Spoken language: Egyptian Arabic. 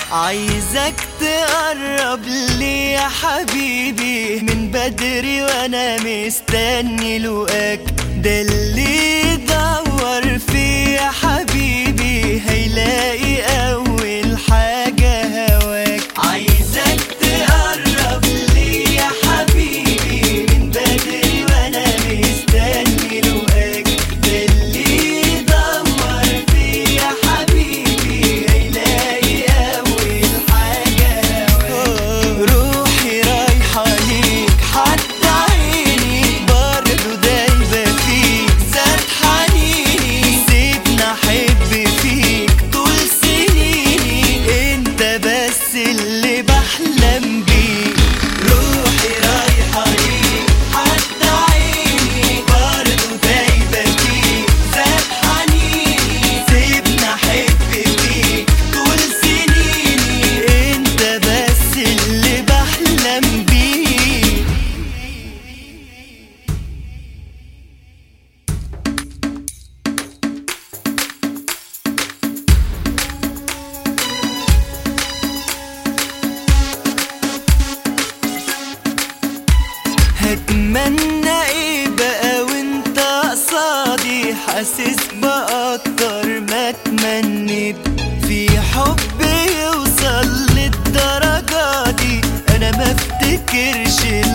عايزك تقرب لي يا حبيبي من بدري وانا مستني لقاك ده اللي يدور فيه يا حبيبي هيلاقي اول حاجة هواك عايزك تقرب لي يا حبيبي من بدري وانا مستني لقاك ده اللي يدور فيه يا حبيبي هيلاقي اول حاجة هواك روحي رايحة ليك حتى عيني برضه دايبة فيك زاد حنيني سيبنا احب فيك طول سنيني انت بس اللي بحلم بيه روحي رايحة ليك حتى عيني برضه دايبة فيك زاد حنيني سيبنا احب فيك طول سنيني انت بس اللي بحلم بيه هتمنى ايه بقى وانت قصادي حاسس باكتر ما تمنيت في حب يوصل للدرجة دي انا ما افتكرش